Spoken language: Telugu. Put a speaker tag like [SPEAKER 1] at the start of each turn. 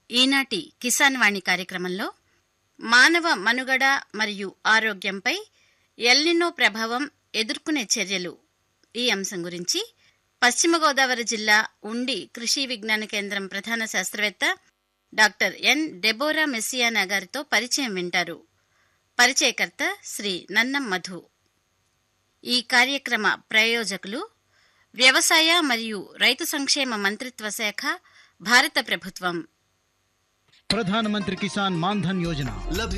[SPEAKER 1] ఈనాటి కిసాన్ వాణి కార్యక్రమంలో మానవ మనుగడ మరియు ఆరోగ్యంపై ఎల్నినో ప్రభావం ఎదుర్కొనే చర్యలు ఈ అంశం గురించి పశ్చిమ గోదావరి జిల్లా ఉండి కృషి విజ్ఞాన కేంద్రం ప్రధాన శాస్త్రవేత్త డాక్టర్ ఎన్ డెబోరా మెస్సియానా గారితో పరిచయం వింటారు పరిచయకర్త శ్రీ నన్నం మధు ఈ కార్యక్రమ ప్రయోజకులు వ్యవసాయ మరియు రైతు సంక్షేమ మంత్రిత్వ శాఖ భారత ప్రభుత్వం
[SPEAKER 2] ప్రధానమంత్రి కిసాన్ మాన్ధన్ యోజన
[SPEAKER 3] లభ్య